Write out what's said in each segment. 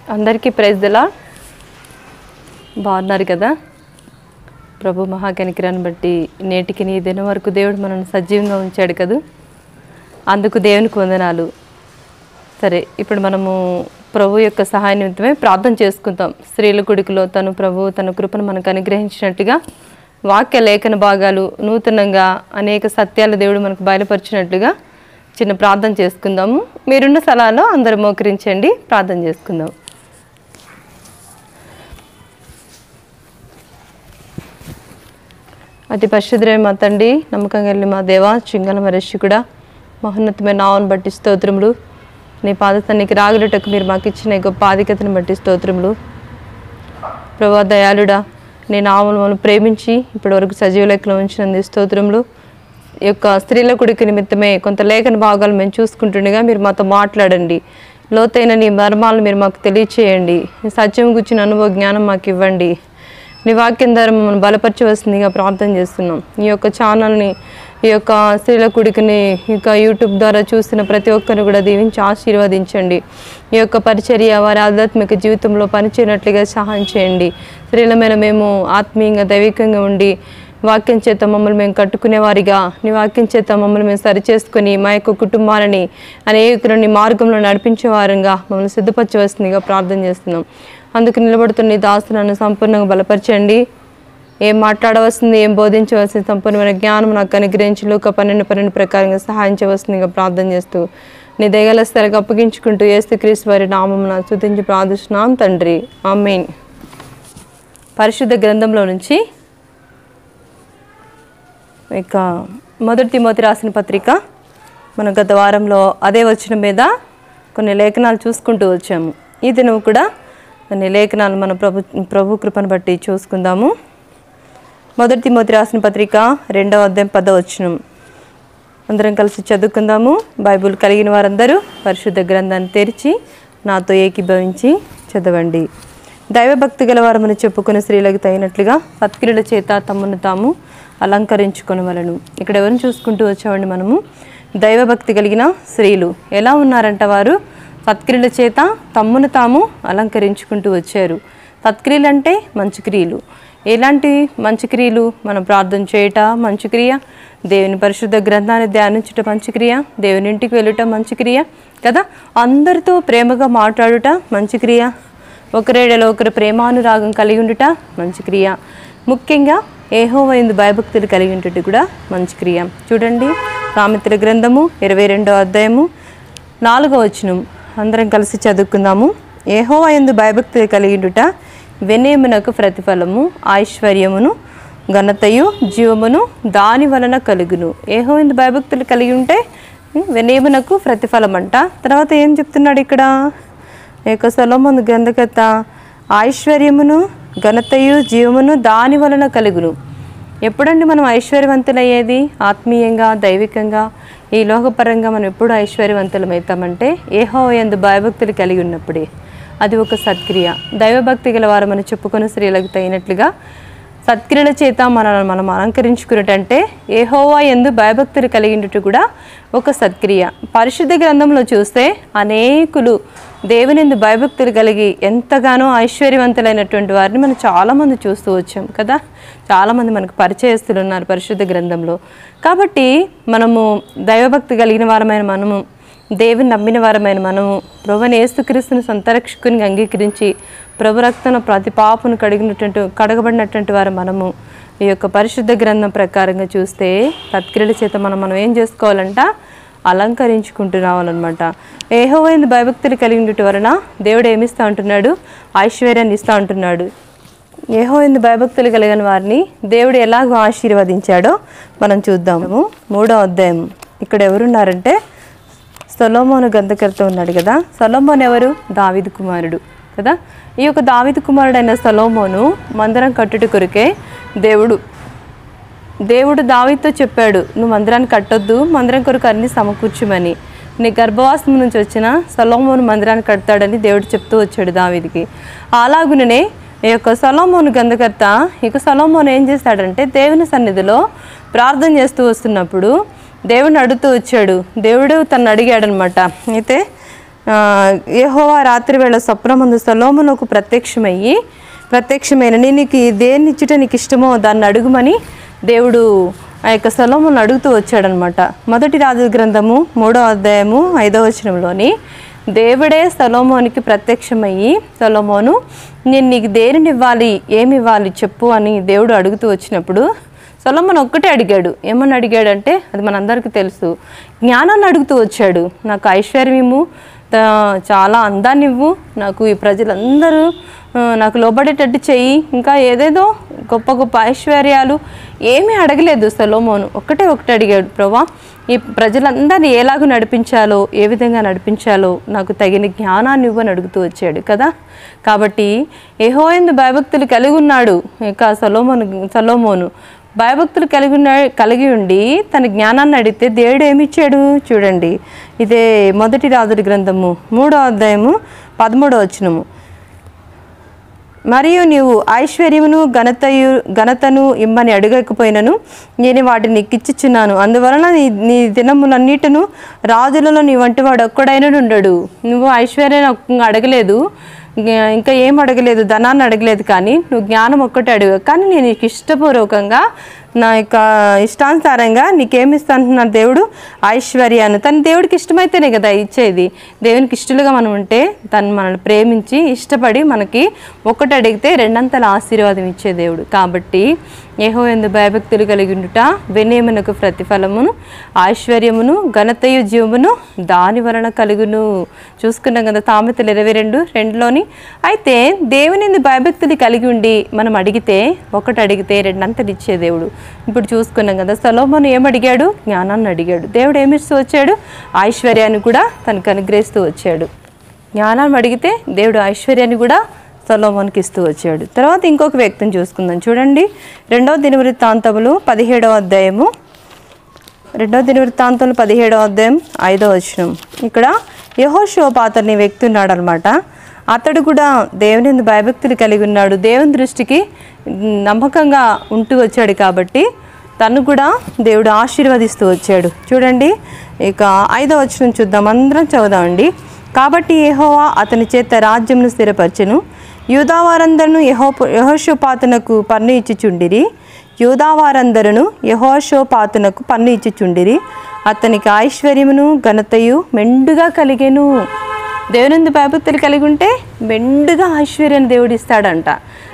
అందరికీ ప్రైజ్ దిలా బాగున్నారు కదా ప్రభు మహాకనికరాన్ని బట్టి నేటికి నీ దినం వరకు దేవుడు మనల్ని సజీవంగా ఉంచాడు కదా అందుకు దేవునికి వందనాలు సరే ఇప్పుడు మనము ప్రభు యొక్క సహాయ నిమిత్తమే ప్రార్థన చేసుకుంటాం స్త్రీల కొడుకులో తను ప్రభు తన కృపను మనకు అనుగ్రహించినట్టుగా వాక్య లేఖన భాగాలు నూతనంగా అనేక సత్యాలు దేవుడు మనకు బయలుపరిచినట్లుగా చిన్న ప్రార్థన చేసుకుందాము మీరున్న స్థలాల్లో అందరూ మోకరించండి ప్రార్థన చేసుకుందాం అతి పరిశుద్ధులైన మా తండ్రి నమ్మకం కలిగిన మా దేవ చింగల మరషికుడా మహోన్నతమైన నావను బట్టి స్తోత్రములు నీ పాదతనికి రాగులటకు మీరు మాకు ఇచ్చిన ఈ గొప్ప ఆధిక్యతను బట్టి స్తోత్రములు ప్రభా దయాళుడా నీ నామను మమ్మల్ని ప్రేమించి ఇప్పటివరకు సజీవ లెక్కలో ఉంచినంది స్తోత్రములు ఈ యొక్క స్త్రీల కుడికి నిమిత్తమే కొంత లేఖన భాగాలు మేము చూసుకుంటుండగా మీరు మాతో మాట్లాడండి లోతైన నీ మర్మాలను మీరు మాకు తెలియచేయండి నీ సత్యం గుచ్చిన అనుభవ జ్ఞానం మాకు ఇవ్వండి నీ వాక్యం ద్వారా మమ్మల్ని బలపరచవలసిందిగా ప్రార్థన చేస్తున్నాం ఈ యొక్క ఛానల్ని ఈ యొక్క స్త్రీల కుడికిని ఇంకా యూట్యూబ్ ద్వారా చూస్తున్న ప్రతి ఒక్కరిని కూడా దీవించి ఆశీర్వదించండి ఈ యొక్క పరిచర్య వారి ఆధ్యాత్మిక జీవితంలో పనిచేయనట్లుగా సహాయం చేయండి స్త్రీల మీద మేము ఆత్మీయంగా దైవికంగా ఉండి వాక్యం చేత మమ్మల్ని మేము కట్టుకునే వారిగా నీ వాక్యం చేత మమ్మల్ని మేము సరిచేసుకొని మా యొక్క కుటుంబాలని అనేకులని మార్గంలో నడిపించే వారంగా మమ్మల్ని సిద్ధపరచవలసిందిగా ప్రార్థన చేస్తున్నాం అందుకు నిలబడుతున్న నీ దాసులను సంపూర్ణంగా బలపరచండి ఏం మాట్లాడవలసింది ఏం బోధించవలసింది సంపూర్ణమైన జ్ఞానం నాకు అనుగ్రహించి లోక పన్నెండు పన్నెండు ప్రకారంగా సహాయం చేయవలసిందిగా ప్రార్థన చేస్తూ నీ దయగల స్థలకు అప్పగించుకుంటూ ఏస్తు క్రీస్తు వారి నామమున స్తుతించి ప్రార్థిస్తున్నాం తండ్రి ఆమెన్ పరిశుద్ధ గ్రంథంలో నుంచి ఇక మొదటి తిమోతి రాసిన పత్రిక మన గత వారంలో అదే వచ్చిన మీద కొన్ని లేఖనాలు చూసుకుంటూ వచ్చాము ఈ దినం కూడా కొన్ని లేఖనాలు మన ప్రభు ప్రభు కృపను బట్టి చూసుకుందాము మొదటి తిమోతి రాసిన పత్రిక రెండవ అధ్యాయం పద వచనం అందరం కలిసి చదువుకుందాము బైబిల్ కలిగిన వారందరూ పరిశుద్ధ గ్రంథాన్ని తెరిచి నాతో ఏకీభవించి చదవండి దైవభక్తి గల వారమని చెప్పుకునే స్త్రీలకు తగినట్లుగా సత్క్రియల చేత తమను తాము అలంకరించుకొనవలను ఇక్కడ ఎవరిని చూసుకుంటూ వచ్చామండి మనము దైవభక్తి కలిగిన స్త్రీలు ఎలా ఉన్నారంట వారు సత్క్రియల చేత తమ్మును తాము అలంకరించుకుంటూ వచ్చారు సత్క్రియలు అంటే మంచి క్రియలు ఎలాంటి మంచి క్రియలు మనం ప్రార్థన చేయట మంచి క్రియ దేవుని పరిశుద్ధ గ్రంథాన్ని ధ్యానించుట మంచి క్రియ దేవుని ఇంటికి వెళ్ళుట మంచి క్రియ కదా అందరితో ప్రేమగా మాట్లాడుట మంచి క్రియ ఒకరేడలో ఒకరు ప్రేమానురాగం కలిగి ఉండుట మంచి క్రియ ముఖ్యంగా ఏహోవైందు భయభక్తులు కలిగి ఉంటుట కూడా మంచి క్రియ చూడండి సామెతల గ్రంథము ఇరవై రెండో అధ్యాయము నాలుగో వచనం అందరం కలిసి చదువుకుందాము ఏహోవా ఎందు భయభక్తులు కలిగిండుట వినయమునకు ప్రతిఫలము ఐశ్వర్యమును ఘనతయు జీవమును దాని వలన కలుగును ఏహో ఎందు భయభక్తులు కలిగి ఉంటే వినయమునకు ప్రతిఫలం అంట తర్వాత ఏం చెప్తున్నాడు ఇక్కడ ఈ యొక్క సొలొమోను గ్రంథకర్త ఐశ్వర్యమును ఘనతయు జీవమును దాని వలన కలుగును ఎప్పుడండి మనం ఐశ్వర్యవంతులయ్యేది ఆత్మీయంగా దైవికంగా ఈ లోకపరంగా మనం ఎప్పుడు ఐశ్వర్యవంతులమవుతామంటే ఏహో ఎందు భయభక్తులు కలిగి ఉన్నప్పుడే అది ఒక సత్క్రియ దైవభక్తి గల వారు మనం చెప్పుకున్న స్త్రీలకు తగినట్లుగా సత్క్రియల చేత మనల్ని మనం అలంకరించుకున్నట్టంటే ఏహోవా ఎందు భయభక్తులు కలిగినట్టు కూడా ఒక సత్క్రియ పరిశుద్ధ గ్రంథంలో చూస్తే అనేకులు దేవునిందు భయభక్తులు కలిగి ఎంతగానో ఐశ్వర్యవంతులైనటువంటి వారిని మనం చాలామంది చూస్తూ వచ్చాం కదా చాలామంది మనకు పరిచయస్తులు ఉన్నారు పరిశుద్ధ గ్రంథంలో కాబట్టి మనము దైవభక్తి కలిగిన వారమైన మనము దేవుని నమ్మిన వారమైన మనము ప్రభుని ఏసుక్రీస్తుని సొంత రక్షకుని అంగీకరించి ప్రభు రక్తంలో ప్రతి పాపను కడిగినటువంటి కడగబడినటువంటి వారు మనము ఈ యొక్క పరిశుద్ధ గ్రంథం ప్రకారంగా చూస్తే తత్క్రియల చేత మనం మనం ఏం చేసుకోవాలంట అలంకరించుకుంటూ రావాలన్నమాట ఏహోవైంది భయభక్తులు కలిగినట్టు వలన దేవుడు ఏమిస్తూ ఉంటున్నాడు ఐశ్వర్యాన్ని ఇస్తూ ఉంటున్నాడు ఏహో ఎందు భయభక్తులు కలిగిన వారిని దేవుడు ఎలాగో ఆశీర్వదించాడో మనం చూద్దాము మూడో అధ్యాయం ఇక్కడ ఎవరున్నారంటే సొలోమోను గంధకర్త ఉన్నాడు కదా సొలోమోన్ ఎవరు దావిదు కుమారుడు కదా ఈ యొక్క దావిదు కుమారుడైన సొలోమోను మందిరం కట్టుట కొరికే దేవుడు దేవుడు దావితో చెప్పాడు నువ్వు మందిరాన్ని కట్టొద్దు మందిరం కొరకు అన్ని సమకూర్చుమని నీ గర్భవాసం నుంచి వచ్చిన సొలోమోను మందిరాన్ని కడతాడని దేవుడు చెప్తూ వచ్చాడు దావిదికి అలాగుననే ఈ యొక్క సొలోమోను గంధకర్త ఇక సొలోమోను ఏం చేస్తాడంటే దేవుని సన్నిధిలో ప్రార్థన చేస్తూ వస్తున్నప్పుడు దేవుడిని అడుగుతూ వచ్చాడు దేవుడు తను అడిగాడనమాట అయితే ఆ, యెహోవా రాత్రి వేళ స్వప్నమందు సొలోమునకు ప్రత్యక్షమయ్యి ప్రత్యక్షమైన నేను నీకు దేన్ని ఇచ్చుట నీకు ఇష్టమో దాన్ని అడుగుమని దేవుడు ఆ యొక్క సొలోమును అడుగుతూ వచ్చాడనమాట మొదటి రాజు గ్రంథము మూడో అధ్యాయము ఐదో వచనంలోని దేవుడే సొలోమోనికి ప్రత్యక్షమయ్యి సొలోమోను నేను నీకు దేనిని ఇవ్వాలి ఏమి ఇవ్వాలి చెప్పు అని దేవుడు అడుగుతూ వచ్చినప్పుడు సొలమ్మన్ ఒక్కటే అడిగాడు ఏమని అడిగాడంటే అది మనందరికీ తెలుసు జ్ఞానాన్ని అడుగుతూ వచ్చాడు నాకు ఐశ్వర్యము త- చాలా అందాన్ని ఇవ్వు నాకు ఈ ప్రజలందరూ ఆ, నాకు లోబడేటట్టు చెయ్యి ఇంకా ఏదేదో గొప్ప గొప్ప ఐశ్వర్యాలు ఏమీ అడగలేదు సొలోమోను ఒక్కటే ఒకటి అడిగాడు ప్రభా ఈ ప్రజలందరినీ ఎలాగ నడిపించాలో ఏ విధంగా నడిపించాలో నాకు తగిన జ్ఞానాన్ని ఇవ్వని అడుగుతూ వచ్చాడు కదా కాబట్టి ఏహోయందు భయభక్తులు కలిగి ఉన్నాడు ఇక సొలోమోను సొలోమోను భయభక్తులు కలిగి ఉన్న కలిగి ఉండి తన జ్ఞానాన్ని అడిగితే దేవుడు ఏమిచ్చాడు చూడండి ఇదే మొదటి రాజుడి గ్రంథము మూడో అధ్యాయము పదమూడో వచనము మరియు నీవు ఐశ్వర్యమును ఘనతయు ఘనతను ఇమ్మని అడగకపోయినను నేను వాటిని నీకు ఇచ్చిచున్నాను అందువలన నీ నీ దినములన్నిటిను రాజులలో నీ వంటి వాడు ఒక్కడైనా ఉండడు నువ్వు ఐశ్వర్యాన్ని ఒక్క అడగలేదు ఇంకా- ఇంకా ఏం అడగలేదు ధనాన్ని అడగలేదు కానీ నువ్వు జ్ఞానం ఒక్కటే అడుగు కానీ నేను నీకు ఇష్టపూర్వకంగా నా యొక్క ఇష్టానుసారంగా నీకేమిస్తానంటున్నాడు దేవుడు ఐశ్వర్యాన్ని తన దేవుడికి ఇష్టమైతేనే కదా ఇచ్చేది దేవునికి ఇష్టలుగా మనం ఉంటే తను మనల్ని ప్రేమించి ఇష్టపడి మనకి ఒకటి అడిగితే రెండంతల ఆశీర్వాదం ఇచ్చే దేవుడు కాబట్టి ఏహో ఎందు భయభక్తులు కలిగి ఉండుట వినయమునకు ప్రతిఫలమును ఐశ్వర్యమును ఘనతయు జీవమును దాని వలన కలుగును చూసుకున్నాం కదా సామెతలు ఇరవై రెండు రెండులోని అయితే దేవుని ఎందు భయభక్తులు కలిగి ఉండి మనం అడిగితే ఒకటి అడిగితే రెండంతలు ఇచ్చే దేవుడు ఇప్పుడు చూసుకున్నాం కదా సొలోమోను ఏం అడిగాడు జ్ఞానాన్ని అడిగాడు దేవుడు ఏమిస్తూ వచ్చాడు ఐశ్వర్యాన్ని కూడా తనకు అనుగ్రహిస్తూ వచ్చాడు జ్ఞానాన్ని అడిగితే దేవుడు ఐశ్వర్యాన్ని కూడా సొలోమోనికి ఇస్తూ వచ్చాడు తర్వాత ఇంకొక వ్యక్తిని చూసుకుందాం చూడండి రెండవ దినవృత్తాంతములు పదిహేడవ అధ్యాయము రెండవ దినవృత్తాంతంలో పదిహేడవ అధ్యాయం ఐదవ వచనం ఇక్కడ యహోషోపాత్ అనే వ్యక్తి ఉన్నాడు అనమాట అతడు కూడా దేవుని యందు భయభక్తులు కలిగి ఉన్నాడు దేవుని దృష్టికి నమ్మకంగా ఉంటూ వచ్చాడు కాబట్టి తను కూడా దేవుడు ఆశీర్వదిస్తూ వచ్చాడు చూడండి ఇక ఐదవ వచనం చూద్దాం అందరం చదువుదామండి కాబట్టి యెహోవా అతని చేత రాజ్యమును స్థిరపరచెను యూదావారందరూ యహో యహోషోపాతునకు పన్ను ఇచ్చిచుండిరి యూదావారందరును యహోషోపాతునకు పన్ను ఇచ్చిచుండిరి అతనికి ఐశ్వర్యమును ఘనతయు మెండుగా కలిగెను దేవునిందు భయభక్తులు కలిగి ఉంటే మెండుగా ఐశ్వర్యాన్ని దేవుడు ఇస్తాడంట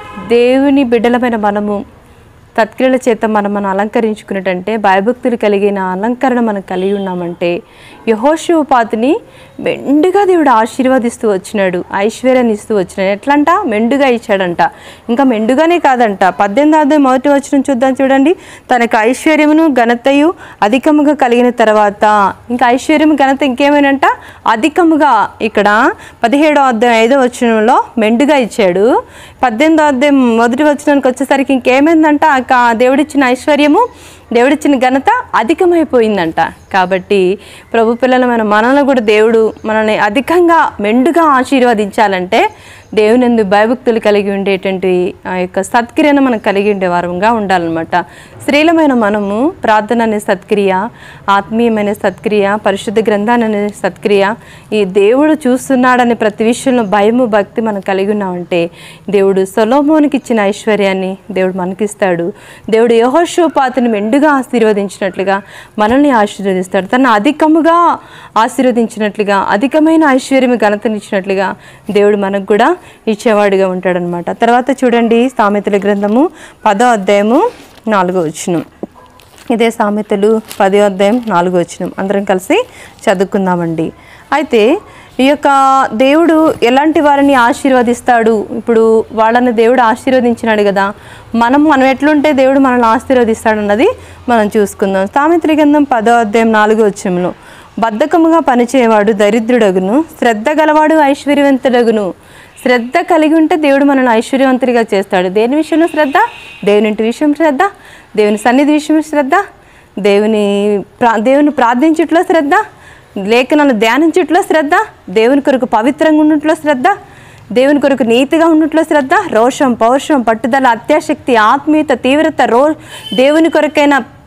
దేవుని బిడ్డలమైన మనము తత్క్రియల చేత మనం మనం అలంకరించుకున్నట్టంటే భయభక్తులు కలిగిన అలంకరణ మనం కలిగి ఉన్నామంటే యహోషివపాతిని మెండుగా దేవుడు ఆశీర్వదిస్తూ వచ్చినాడు ఐశ్వర్యాన్ని ఇస్తూ వచ్చినాడు ఎట్లంట మెండుగా ఇచ్చాడంట ఇంకా మెండుగానే కాదంట పద్దెనిమిది అధ్యాయం మొదటి వచ్చిన చూద్దాం చూడండి తనకు ఐశ్వర్యమును ఘనతయు అధికముగా కలిగిన తర్వాత ఇంకా ఐశ్వర్యం ఘనత ఇంకేమైనంట అధికముగా ఇక్కడ పదిహేడో అధ్యాయం ఐదో వచనంలో మెండుగా ఇచ్చాడు పద్దెనిమిదో అధ్యాయం మొదటి వచనానికి వచ్చేసరికి ఇంకేమైందంట ఆ దేవుడిచ్చిన ఐశ్వర్యము దేవుడిచ్చిన ఘనత అధికమైపోయిందంట కాబట్టి ప్రభు పిల్లలమైన మనల్ని కూడా దేవుడు మనల్ని అధికంగా మెండుగా ఆశీర్వదించాలంటే దేవుని ఎందు భయభక్తులు కలిగి ఉండేటువంటి ఆ యొక్క సత్క్రియను మనం కలిగి ఉండే వారంగా ఉండాలన్నమాట స్త్రీలమైన మనము ప్రార్థన అనే సత్క్రియ ఆత్మీయమైన సత్క్రియ పరిశుద్ధ గ్రంథాన్ని అనే సత్క్రియ ఈ దేవుడు చూస్తున్నాడనే ప్రతి విషయంలో భయము భక్తి మనం కలిగి ఉన్నామంటే దేవుడు సొలోమోనికి ఇచ్చిన ఐశ్వర్యాన్ని దేవుడు మనకిస్తాడు దేవుడు యహోషోపాతిని మెండుగా ఆశీర్వదించినట్లుగా మనల్ని ఆశీర్వదిస్తాడు తన అధికముగా ఆశీర్వదించినట్లుగా అధికమైన ఐశ్వర్యం ఘనతనిచ్చినట్లుగా దేవుడు మనకు కూడా ఇచ్చేవాడిగా ఉంటాడనమాట తర్వాత చూడండి సామెతల గ్రంథము పదో అధ్యాయము నాలుగో వచనం ఇదే సామెతలు పదో అధ్యాయం నాలుగో వచనం అందరం కలిసి చదువుకుందామండి అయితే ఈ యొక్క దేవుడు ఎలాంటి వారిని ఆశీర్వదిస్తాడు ఇప్పుడు వాళ్ళని దేవుడు ఆశీర్వదించినాడు కదా మనం మనం ఎట్లుంటే దేవుడు మనల్ని ఆశీర్వదిస్తాడు అన్నది మనం చూసుకుందాం సామెతల గ్రంథం పదో అధ్యాయం నాలుగో వచ్చంలో బద్ధకముగా పనిచేయవాడు దరిద్రుడగును శ్రద్ధ గలవాడు ఐశ్వర్యవంతుడగును శ్రద్ధ కలిగి ఉంటే దేవుడు మనల్ని ఐశ్వర్యవంతుడిగా చేస్తాడు దేని విషయంలో శ్రద్ధ దేవునింటి విషయం శ్రద్ధ దేవుని సన్నిధి విషయం శ్రద్ధ దేవుని ప్రా దేవుని ప్రార్థించుట్లో శ్రద్ధ లేఖనాలు ధ్యానించుట్లో శ్రద్ధ దేవుని కొరకు పవిత్రంగా ఉండట్లో శ్రద్ధ దేవుని కొరకు నీతిగా ఉండట్లో శ్రద్ధ రోషం పౌరుషం పట్టుదల అత్యాశక్తి ఆత్మీయత తీవ్రత రో దేవుని కొరకైన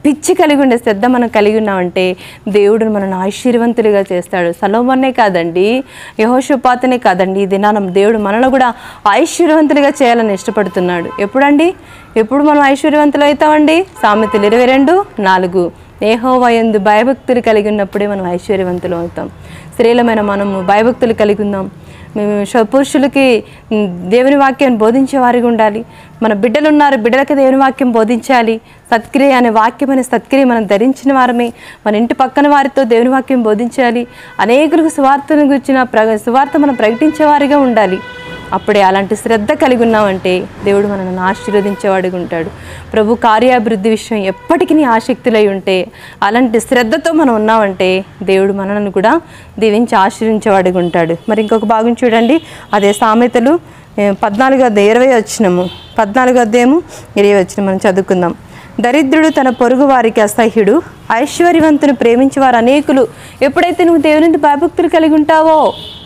పిచ్చి కలిగి ఉండే శ్రద్ధ మనం కలిగి ఉన్నామంటే దేవుడు మనల్ని ఆశీర్వంతులుగా చేస్తాడు సలోమన్నే కాదండి యహోషపాతనే కాదండి ఈ దినాన దేవుడు మనల్ని కూడా ఐశ్వర్యవంతులుగా చేయాలని ఇష్టపడుతున్నాడు ఎప్పుడండి ఎప్పుడు మనం ఐశ్వర్యవంతులు అవుతామండి సామెతలు ఇరవై రెండు నాలుగు ఏహోవా ఎందు భయభక్తులు కలిగి ఉన్నప్పుడే మనం ఐశ్వర్యవంతులు అవుతాం స్త్రీలమైన మనము భయభక్తులు కలిగి ఉందాం మేము శ- పురుషులకి ఉమ్, దేవుని వాక్యాన్ని బోధించే వారిగా ఉండాలి మన బిడ్డలు ఉన్నారు బిడ్డలకి దేవుని వాక్యం బోధించాలి సత్క్రియ అనే వాక్యం అనే సత్క్రియ మనం ధరించిన వారమే మన ఇంటి పక్కన వారితో దేవుని వాక్యం బోధించాలి అనేకులకు సువార్తను గురించిన ప్ర సువార్త మనం ప్రకటించే వారిగా ఉండాలి అప్పుడే అలాంటి శ్రద్ధ కలిగి ఉన్నామంటే దేవుడు మనల్ని ఆశీర్వదించేవాడిగా ఉంటాడు ప్రభు కార్యాభివృద్ధి విషయం ఎప్పటికీ ఆసక్తులై ఉంటే అలాంటి శ్రద్ధతో మనం ఉన్నామంటే దేవుడు మనల్ని కూడా దీవించి ఆశీర్వించేవాడిగా ఉంటాడు మరి ఇంకొక భాగం చూడండి అదే సామెతలు ఏ, పద్నాలుగు అద్దె ఇరవై వచ్చినము పద్నాలుగు అధ్యాయము ఇరవై వచ్చిన మనం చదువుకుందాం దరిద్రుడు తన పొరుగు వారికి అసహ్యుడు ఐశ్వర్యవంతుని ప్రేమించే వారు అనేకులు ఎప్పుడైతే నువ్వు దేవుని భయభక్తులు కలిగి ఉంటావో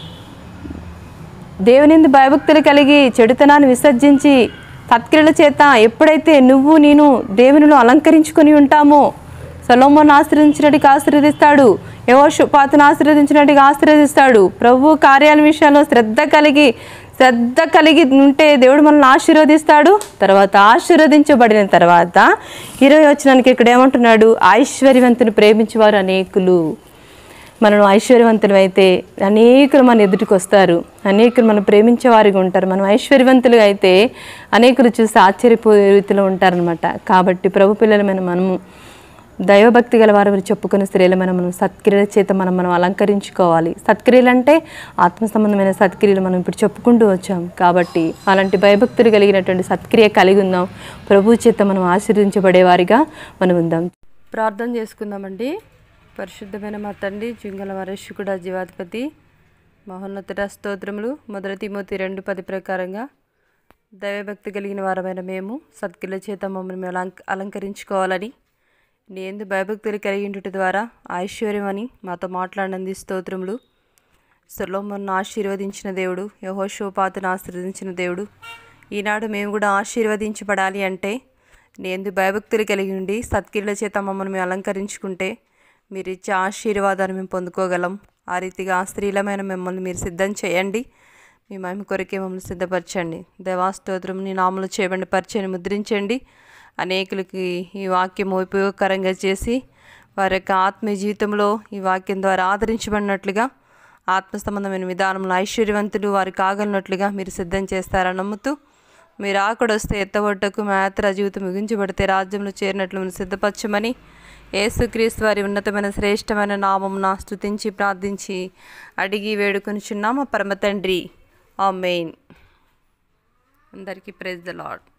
దేవునిందు భయభక్తులు కలిగి చెడుతనాన్ని విసర్జించి సత్క్రియల చేత ఎప్పుడైతే నువ్వు నేను దేవునిలో అలంకరించుకొని ఉంటామో సొలోమోను ఆశ్రయించినట్టుగా ఆశీర్వదిస్తాడు యహోషుపాతను ఆశీర్వదించినట్టుగా ఆశీర్వదిస్తాడు ప్రభు కార్యాల విషయంలో శ్రద్ధ కలిగి శ్రద్ధ కలిగి ఉంటే దేవుడు మనల్ని ఆశీర్వదిస్తాడు తర్వాత ఆశీర్వదించబడిన తర్వాత ఇరవై వచ్చినానికి ఇక్కడ ఏమంటున్నాడు ఐశ్వర్యవంతుని ప్రేమించేవారు అనేకులు మనం ఐశ్వర్యవంతులు అయితే అనేకులు మన ఎదుటికి వస్తారు అనేకులు మనం ప్రేమించే వారిగా ఉంటారు మనం ఐశ్వర్యవంతులుగా అయితే అనేకులు చూసి ఆశ్చర్యపోయే రీతిలో ఉంటారనమాట కాబట్టి ప్రభు పిల్లలమైన మనము దైవభక్తి గల వారు చెప్పుకునే స్త్రీలమైన మనం సత్క్రియల చేత మనం మనం అలంకరించుకోవాలి సత్క్రియలు అంటే ఆత్మ సంబంధమైన సత్క్రియలు మనం ఇప్పుడు చెప్పుకుంటూ వచ్చాం కాబట్టి అలాంటి భయభక్తులు కలిగినటువంటి సత్క్రియ కలిగి ఉందాం ప్రభు చేత మనం ఆశీర్వించబడే వారిగా మనం ఉందాం ప్రార్థన చేసుకుందామండి పరిశుద్ధమైన మా తండ్రి జింగల వరషుకుడ జీవాధిపతి మహోన్నతుడ స్తోత్రములు మొదటి తిమోతి రెండు పది ప్రకారంగా దైవభక్తి కలిగిన వారమైన మేము సత్కిల చేత మమ్మల్ని మేము అలంక అలంకరించుకోవాలని నీ ఎందు భయభక్తులు కలిగిండుట ద్వారా ఐశ్వర్యం అని మాతో మాట్లాడినంది స్తోత్రములు సొలోమోను ఆశీర్వదించిన దేవుడు యహోషోపాతను ఆశీర్వదించిన దేవుడు ఈనాడు మేము కూడా ఆశీర్వదించబడాలి అంటే నీ ఎందు భయభక్తులు కలిగి ఉండి సత్కిరుల చేత మమ్మల్ని మేము అలంకరించుకుంటే మీరు ఇచ్చే ఆశీర్వాదాన్ని మేము పొందుకోగలం ఆ రీతిగా ఆ స్త్రీలమైన మిమ్మల్ని మీరు సిద్ధం చేయండి మీ మహిమ కొరకే మమ్మల్ని సిద్ధపరచండి దేవాస్తోత్రం నీ నామలు చేయబడి పరిచయని ముద్రించండి అనేకులకి ఈ వాక్యం ఉపయోగకరంగా చేసి వారి యొక్క ఆత్మీయ జీవితంలో ఈ వాక్యం ద్వారా ఆదరించబడినట్లుగా ఆత్మ సంబంధమైన విధానంలో ఐశ్వర్యవంతులు వారు కాగలినట్లుగా మీరు సిద్ధం చేస్తారని నమ్ముతూ మీరు ఆకడ వస్తే ఎత్తబొట్టకు మా యాత్ర జీవితం ముగించబడితే రాజ్యంలో చేరినట్లు మీరు సిద్ధపరచమని యేసుక్రీస్తు వారి ఉన్నతమైన శ్రేష్టమైన నామమున స్తుతించి ప్రార్థించి అడిగి వేడుకొనిచున్నాము పరమ తండ్రి ఆ మెయిన్ అందరికీ ప్రైజ్ ద లాడ్